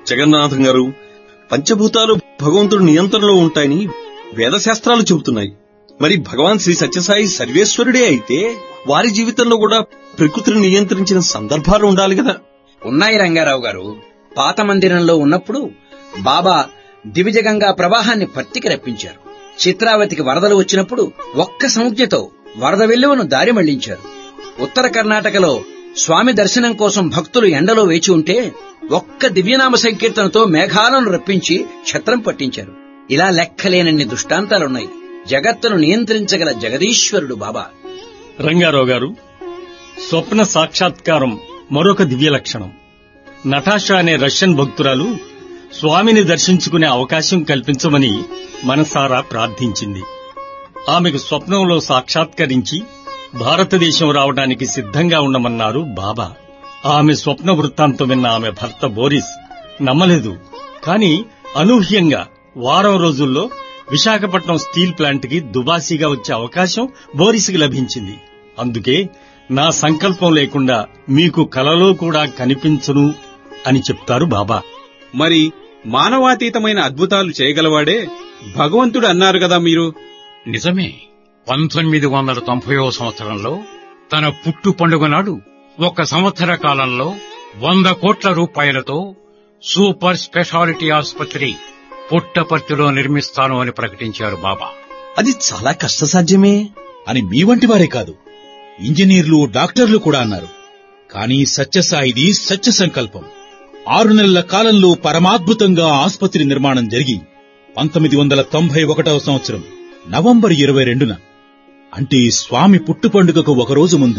జగన్నాథం గారు పంచభూతాలు భగవంతుడి నియంత్రణలో ఉంటాయని వేదశాస్త్రాలు చెబుతున్నాయి మరి భగవాన్ శ్రీ సత్యసాయి సర్వేశ్వరుడే అయితే వారి జీవితంలో కూడా ప్రకృతిని నియంత్రించిన సందర్భాలు ఉండాలి కదా ఉన్నాయి రంగారావు గారు పాత మందిరంలో ఉన్నప్పుడు బాబా దివిజగంగా ప్రవాహాన్ని పత్తికి రప్పించారు చిత్రావతికి వరదలు వచ్చినప్పుడు ఒక్క సంజ్ఞతో వరద వెల్లువను దారి మళ్లించారు ఉత్తర కర్ణాటకలో స్వామి దర్శనం కోసం భక్తులు ఎండలో వేచి ఉంటే ఒక్క దివ్యనామ సంకీర్తనతో మేఘాలను రప్పించి ఛత్రం పట్టించారు ఇలా లెక్కలేనన్ని దృష్టాంతాలున్నాయి జగత్తును నియంత్రించగల జగదీశ్వరుడు బాబా రంగారావు గారు స్వప్న సాక్షాత్కారం మరొక దివ్య లక్షణం నటాషా అనే రష్యన్ భక్తురాలు స్వామిని దర్శించుకునే అవకాశం కల్పించమని మనసారా ప్రార్థించింది ఆమెకు స్వప్నంలో సాక్షాత్కరించి భారతదేశం రావడానికి సిద్ధంగా ఉండమన్నారు బాబా ఆమె స్వప్న వృత్తాంతం విన్న ఆమె భర్త బోరిస్ నమ్మలేదు కాని అనూహ్యంగా వారం రోజుల్లో విశాఖపట్నం స్టీల్ ప్లాంట్ కి దుబాసీగా వచ్చే అవకాశం బోరిస్కి లభించింది అందుకే నా సంకల్పం లేకుండా మీకు కలలో కూడా కనిపించను అని చెప్తారు బాబా మరి మానవాతీతమైన అద్భుతాలు చేయగలవాడే భగవంతుడు అన్నారు కదా మీరు నిజమే పంతొమ్మిది వందల తొంభైవ సంవత్సరంలో తన పుట్టు పండుగ నాడు ఒక సంవత్సర కాలంలో వంద కోట్ల రూపాయలతో సూపర్ స్పెషాలిటీ ఆసుపత్రి పుట్టపర్తిలో నిర్మిస్తాను అని ప్రకటించారు బాబా అది చాలా కష్టసాధ్యమే అని మీ వంటి వారే కాదు ఇంజనీర్లు డాక్టర్లు కూడా అన్నారు కానీ సత్యసాయిది సత్య సంకల్పం ఆరు నెలల కాలంలో పరమాద్భుతంగా ఆసుపత్రి నిర్మాణం జరిగి పంతొమ్మిది వందల తొంభై ఒకటవ సంవత్సరం నవంబర్ ఇరవై రెండున అంటే స్వామి పుట్టు పండుగకు ఒకరోజు ముందు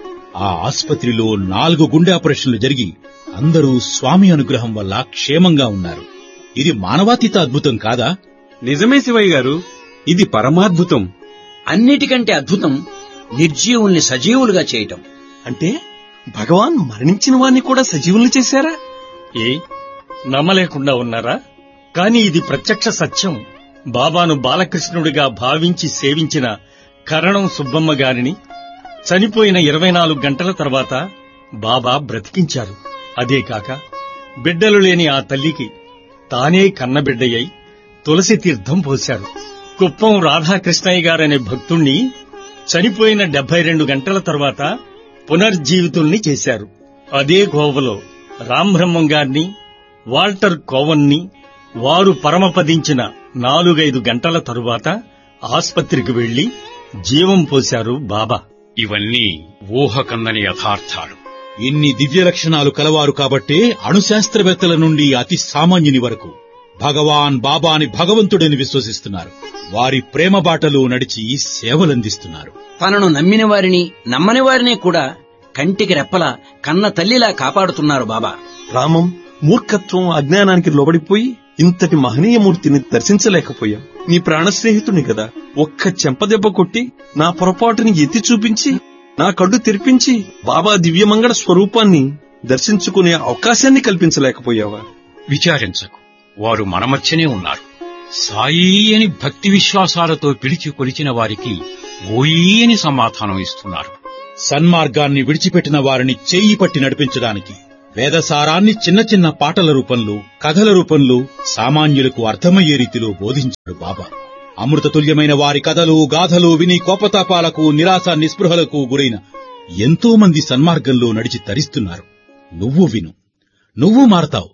ఆ ఆసుపత్రిలో నాలుగు గుండె ఆపరేషన్లు జరిగి అందరూ స్వామి అనుగ్రహం వల్ల క్షేమంగా ఉన్నారు ఇది మానవాతీత అద్భుతం కాదా నిజమే శివయ్య గారు ఇది పరమాద్భుతం అన్నిటికంటే అద్భుతం నిర్జీవుల్ని సజీవులుగా చేయటం అంటే భగవాన్ మరణించిన వారిని కూడా సజీవులు చేశారా ఏ నమ్మలేకుండా ఉన్నారా కాని ఇది ప్రత్యక్ష సత్యం బాబాను బాలకృష్ణుడిగా భావించి సేవించిన కరణం సుబ్బమ్మ గారిని చనిపోయిన ఇరవై నాలుగు గంటల తర్వాత బాబా బ్రతికించారు అదే కాక బిడ్డలు లేని ఆ తల్లికి తానే కన్నబిడ్డయ్యై తులసి తీర్థం పోశారు కుప్పం రాధాకృష్ణయ్య గారనే భక్తుణ్ణి చనిపోయిన డెబ్బై రెండు గంటల తర్వాత పునర్జీవితుల్ని చేశారు అదే గోవలో రాంబ్రహ్మం గారిని వాల్టర్ కోవన్ని వారు పరమపదించిన నాలుగైదు గంటల తరువాత ఆస్పత్రికి వెళ్లి జీవం పోశారు బాబా ఇవన్నీ ఊహకందని యథార్థాలు ఇన్ని దివ్య లక్షణాలు కలవారు కాబట్టే అణుశాస్త్రవేత్తల నుండి అతి సామాన్యుని వరకు భగవాన్ బాబాని భగవంతుడని విశ్వసిస్తున్నారు వారి ప్రేమ బాటలో నడిచి సేవలందిస్తున్నారు తనను నమ్మిన వారిని నమ్మని వారిని కూడా కంటికి రెప్పలా కన్న తల్లిలా కాపాడుతున్నారు బాబా రామం మూర్ఖత్వం అజ్ఞానానికి లోబడిపోయి ఇంతటి మహనీయ మూర్తిని దర్శించలేకపోయాం నీ ప్రాణ స్నేహితుని కదా ఒక్క చెంపదెబ్బ కొట్టి నా పొరపాటుని ఎత్తి చూపించి నా కళ్ళు తెరిపించి బాబా దివ్యమంగళ స్వరూపాన్ని దర్శించుకునే అవకాశాన్ని కల్పించలేకపోయావా విచారించకు వారు మన మధ్యనే ఉన్నారు సాయి అని భక్తి విశ్వాసాలతో పిలిచి కొలిచిన వారికి ఓయి అని సమాధానం ఇస్తున్నారు సన్మార్గాన్ని విడిచిపెట్టిన వారిని చేయి పట్టి నడిపించడానికి వేదసారాన్ని చిన్న చిన్న పాటల రూపంలో కథల రూపంలో సామాన్యులకు అర్థమయ్యే రీతిలో బోధించాడు బాబా అమృతతుల్యమైన వారి కథలు గాథలు విని కోపతాపాలకు నిరాశ నిస్పృహలకు గురైన ఎంతో మంది సన్మార్గంలో నడిచి తరిస్తున్నారు నువ్వు విను నువ్వు మారతావు